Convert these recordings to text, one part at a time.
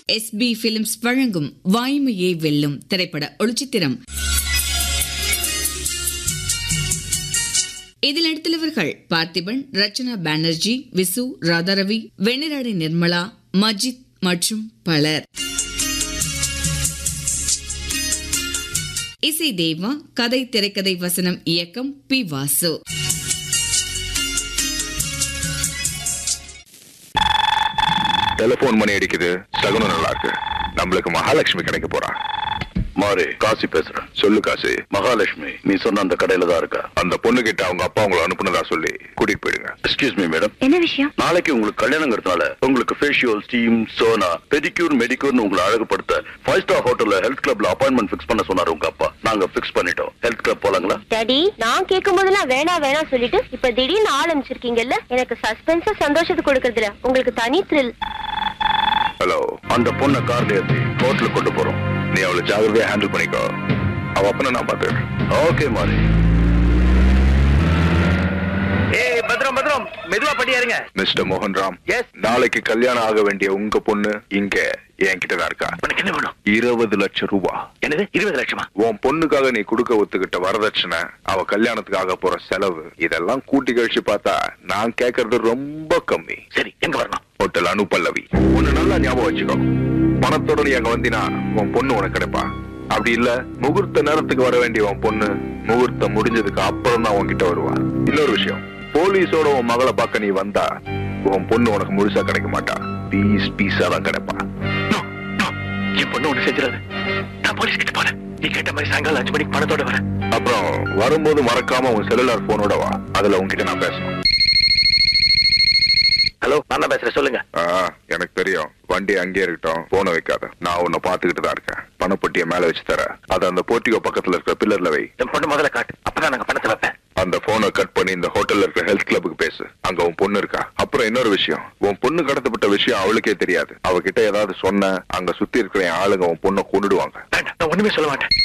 SP films வழங்கும் வாய்மையே வெல்லும் திரைப்பட ஒளிச்சித்திரம் இதில் நடித்துள்ளவர்கள் பார்த்திபன் ரச்சனா பானர்ஜி விசு ராதாரவி வெண்ணிராடை நிர்மலா மஜித் மற்றும் பலர் இசை தேவா கதை திரைக்கதை வசனம் இயக்கம் பி வாசு டெலிபோன் மணி அடிக்குது சகுனம் நல்லா இருக்கு நம்மளுக்கு மகாலட்சுமி கிடைக்க போறா மாறி காசி பேசுறேன் சொல்லு காசு மகாலட்சுமி நீ சொன்ன அந்த கடையில தான் இருக்கா அந்த பொண்ணு கிட்ட அவங்க அப்பா உங்களை அனுப்புனதா சொல்லி கூட்டிட்டு போயிடுங்க எக்ஸ்கியூஸ் மீ மேடம் என்ன விஷயம் நாளைக்கு உங்களுக்கு கல்யாணங்கிறதுனால உங்களுக்கு ஃபேஷியல் ஸ்டீம் சோனா பெடிக்யூர் மெடிக்யூர்னு உங்களை அழகுபடுத்த ஃபைவ் ஸ்டார் ஹோட்டல்ல ஹெல்த் கிளப்ல அப்பாயின்மெண்ட் ஃபிக்ஸ் பண்ண சொன்னாரு உங்க அப்பா நாங்க ஃபிக்ஸ் பண்ணிட்டோம் ஹெல்த் கிளப் போலாங்களா டாடி நான் கேட்கும் போதெல்லாம் வேணா வேணா சொல்லிட்டு இப்ப திடீர்னு ஆரம்பிச்சிருக்கீங்கல்ல எனக்கு சஸ்பென்ஸா சந்தோஷத்தை கொடுக்கறதுல உங்களுக்கு தனி த்ரில் ஹலோ அந்த பொண்ணை கார்ல ஏத்தி ஹோட்டலுக்கு கொண்டு போறோம் நீ அவளை ஜாகிரதையா ஹேண்டில் பண்ணிக்கோ அவ அப்பனை நான் பாத்துக்கிறேன் ஓகே மாறி ஏய் பத்ரம் பத்ரம் மெதுவா படியாருங்க மிஸ்டர் மோகன்ராம் Yes. நாளைக்கு கல்யாணம் ஆக வேண்டிய உங்க பொண்ணு இங்க என்கிட்ட தான் இருக்கா உனக்கு என்ன வேணும் இருபது லட்சம் ரூபா என்னது இருபது லட்சமா உன் பொண்ணுக்காக நீ கொடுக்க ஒத்துக்கிட்ட வரதட்சணை அவ கல்யாணத்துக்கு ஆக போற செலவு இதெல்லாம் கூட்டி கழிச்சு பார்த்தா நான் கேக்குறது ரொம்ப கம்மி சரி எங்க வரணும் ஹோட்டல் அனுபல்லவி ஒண்ணு நல்லா ஞாபகம் வச்சுக்கோ பணத்தோட நீ அங்க வந்தினா உன் பொண்ணு உனக்கு கிடைப்பா அப்படி இல்ல முகூர்த்த நேரத்துக்கு வர வேண்டிய உன் பொண்ணு முகூர்த்தம் முடிஞ்சதுக்கு அப்புறம் தான் உன்கிட்ட வருவா இன்னொரு விஷயம் போலீஸோட உன் மகளை பார்க்க நீ வந்தா உன் பொண்ணு உனக்கு முழுசா கிடைக்க மாட்டா பீஸ் பீஸா தான் கிடைப்பா நோ நோ என் பொண்ணு ஒண்ணு செஞ்சிடாது நான் போலீஸ் கிட்ட போறேன் நீ கேட்ட மாதிரி சாயங்காலம் அஞ்சு மணிக்கு பணத்தோட வரேன் அப்புறம் வரும்போது மறக்காம உன் செல்லுலார் போனோட வா அதுல உன்கிட்ட நான் பேசணும் ஹலோ நான் தான் பேசுறேன் சொல்லுங்க ஆ, எனக்கு தெரியும் வண்டி அங்கேயே இருக்கட்டும் போன வைக்காத நான் உன்னை பாத்துக்கிட்டு தான் இருக்கேன் பணப்பொட்டியை மேல வச்சு தரேன் அதை அந்த போர்ட்டிகோ பக்கத்துல இருக்கிற பில்லர்ல வை என் பொண்ணு முதல்ல காட்டு அப்பதான் நாங்க பணத்தை வைப்பேன் அந்த போனை கட் பண்ணி இந்த ஹோட்டல்ல இருக்கிற ஹெல்த் கிளப்புக்கு பேசு அங்க உன் பொண்ணு இருக்கா அப்புறம் இன்னொரு விஷயம் உன் பொண்ணு கடத்தப்பட்ட விஷயம் அவளுக்கே தெரியாது அவகிட்ட ஏதாவது சொன்ன அங்க சுத்தி இருக்கிற என் ஆளுங்க உன் பொண்ணை கொண்டுடுவாங்க வேண்டாம் நான் ஒண்ணுமே சொல்ல மாட்டேன்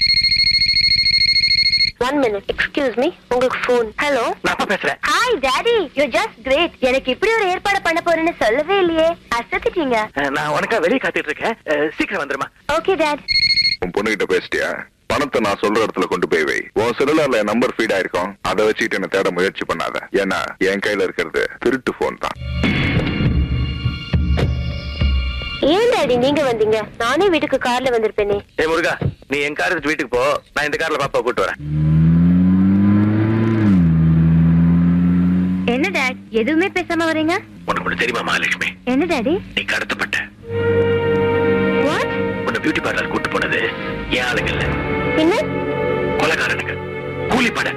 ஒன் மினிட் எக்ஸ்கியூஸ் மீ உங்களுக்கு ஃபோன் ஹலோ நான் அப்பா பேசுறேன் hi daddy you just great எனக்கு இப்படி ஒரு ஏற்பாடு பண்ண போறேன்னு சொல்லவே இல்லையே அசத்திட்டீங்க அஹ், நான் உனக்கா வெளியே காத்துட்டு இருக்கேன் அஹ், சீக்கிரம் வந்துருமா ஓகே டாட் உன் பொண்ணு கிட்ட பேசிட்டியா பணத்தை நான் சொல்ற இடத்துல கொண்டு போய் வை உன் செல்லுலார்ல என் நம்பர் ஃபீட் ஆயிருக்கும் அதை வச்சுக்கிட்டு என்ன தேட முயற்சி பண்ணாத ஏன்னா என் கையில இருக்கிறது திருட்டு போன் தான் ஏன் டாடி நீங்க வந்தீங்க நானே வீட்டுக்கு கார்ல வந்திருப்பேனே ஏய் முருகா நீ என் கார் எடுத்து வீட்டுக்கு போ நான் இந்த கார்ல பாப்பா கூட்டு வரேன் என்ன டாட் எதுவுமே பேசாம வரீங்க உனக்கு ஒண்ணு தெரியுமா மகாலட்சுமி என்ன டாடி நீ கடத்தப்பட்ட வாட் உன்னை பியூட்டி பார்லர் கூட்டு போனது என் ஆளுங்க இல்ல என்ன கொலகாரனுங்க கூலி பட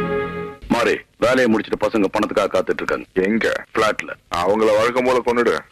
மாறி வேலையை முடிச்சிட்டு பசங்க பணத்துக்காக காத்துட்டு இருக்காங்க எங்க பிளாட்ல அவங்கள வழக்கம் போல கொண்டுடு